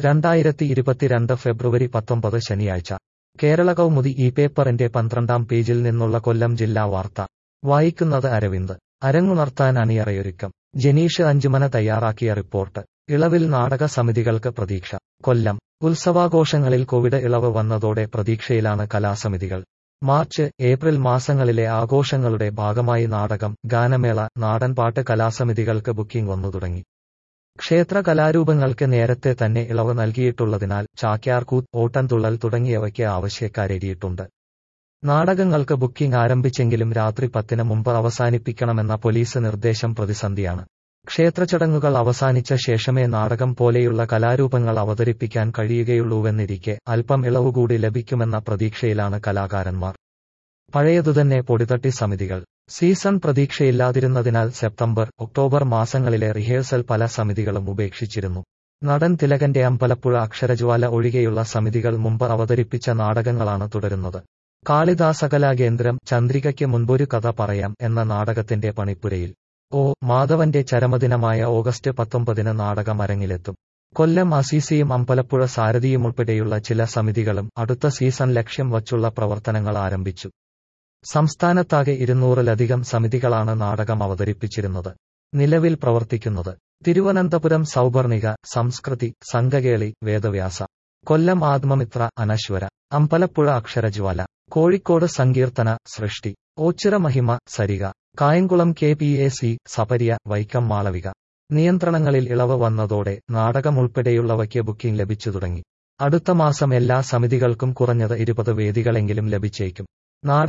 രണ്ടായിരത്തി ഇരുപത്തിരണ്ട് ഫെബ്രുവരി പത്തൊമ്പത് ശനിയാഴ്ച കേരള കൗമുദി ഈ പേപ്പറിന്റെ പന്ത്രണ്ടാം പേജിൽ നിന്നുള്ള കൊല്ലം ജില്ലാ വാർത്ത വായിക്കുന്നത് അരവിന്ദ് അരങ്ങുണർത്താൻ അണിയറയൊരുക്കം ജനീഷ് അഞ്ചുമന തയ്യാറാക്കിയ റിപ്പോർട്ട് ഇളവിൽ നാടക സമിതികൾക്ക് പ്രതീക്ഷ കൊല്ലം ഉത്സവാഘോഷങ്ങളിൽ കോവിഡ് ഇളവ് വന്നതോടെ പ്രതീക്ഷയിലാണ് കലാസമിതികൾ മാർച്ച് ഏപ്രിൽ മാസങ്ങളിലെ ആഘോഷങ്ങളുടെ ഭാഗമായി നാടകം ഗാനമേള നാടൻപാട്ട് കലാസമിതികൾക്ക് ബുക്കിംഗ് വന്നു തുടങ്ങി ക്ഷേത്ര കലാരൂപങ്ങൾക്ക് നേരത്തെ തന്നെ ഇളവ് നൽകിയിട്ടുള്ളതിനാൽ ചാക്യാർകൂത്ത് ഓട്ടൻതുള്ളൽ തുടങ്ങിയവയ്ക്ക് ആവശ്യക്കാരെത്തിയിട്ടുണ്ട് നാടകങ്ങൾക്ക് ബുക്കിംഗ് ആരംഭിച്ചെങ്കിലും രാത്രി പത്തിന് മുമ്പ് അവസാനിപ്പിക്കണമെന്ന പോലീസ് നിർദ്ദേശം പ്രതിസന്ധിയാണ് ക്ഷേത്രചടങ്ങുകൾ അവസാനിച്ച ശേഷമേ നാടകം പോലെയുള്ള കലാരൂപങ്ങൾ അവതരിപ്പിക്കാൻ കഴിയുകയുള്ളൂവെന്നിരിക്കെ അല്പം ഇളവുകൂടി ലഭിക്കുമെന്ന പ്രതീക്ഷയിലാണ് കലാകാരന്മാർ പഴയതുതന്നെ പൊടിതട്ടി സമിതികൾ സീസൺ പ്രതീക്ഷയില്ലാതിരുന്നതിനാൽ സെപ്റ്റംബർ ഒക്ടോബർ മാസങ്ങളിലെ റിഹേഴ്സൽ പല സമിതികളും ഉപേക്ഷിച്ചിരുന്നു നടൻ തിലകന്റെ അമ്പലപ്പുഴ അക്ഷരജ്വാല ഒഴികെയുള്ള സമിതികൾ മുമ്പ് അവതരിപ്പിച്ച നാടകങ്ങളാണ് തുടരുന്നത് കാളിദാസ കലാകേന്ദ്രം ചന്ദ്രികയ്ക്ക് മുൻപൊരു കഥ പറയാം എന്ന നാടകത്തിന്റെ പണിപ്പുരയിൽ ഓ മാധവന്റെ ചരമദിനമായ ഓഗസ്റ്റ് പത്തൊമ്പതിന് നാടകം അരങ്ങിലെത്തും കൊല്ലം അസീസിയും അമ്പലപ്പുഴ സാരഥിയും ഉൾപ്പെടെയുള്ള ചില സമിതികളും അടുത്ത സീസൺ ലക്ഷ്യം വച്ചുള്ള പ്രവർത്തനങ്ങൾ ആരംഭിച്ചു സംസ്ഥാനത്താകെ ഇരുന്നൂറിലധികം സമിതികളാണ് നാടകം അവതരിപ്പിച്ചിരുന്നത് നിലവിൽ പ്രവർത്തിക്കുന്നത് തിരുവനന്തപുരം സൗപർണിക സംസ്കൃതി സംഘകേളി വേദവ്യാസ കൊല്ലം ആത്മമിത്ര അനശ്വര അമ്പലപ്പുഴ അക്ഷരജ്വാല കോഴിക്കോട് സങ്കീർത്തന Srishti Oachira Mahima Sarika Kayamkulam K P A C Saparya Vaikom Malavika നിയന്ത്രണങ്ങളിൽ ഇളവ് വന്നതോടെ നാടകം ഉൾപ്പെടെയുള്ളവയ്ക്ക് ബുക്കിംഗ് ലഭിച്ചു തുടങ്ങി അടുത്ത മാസം എല്ലാ സമിതികൾക്കും കുറഞ്ഞത് ഇരുപത് വേദികളെങ്കിലും ലഭിച്ചേക്കും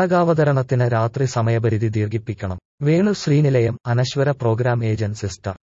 നാടകാവതരണത്തിന് രാത്രി സമയപരിധി ദീർഘിപ്പിക്കണം Venu Sreenilayam Anaswara programme agent sister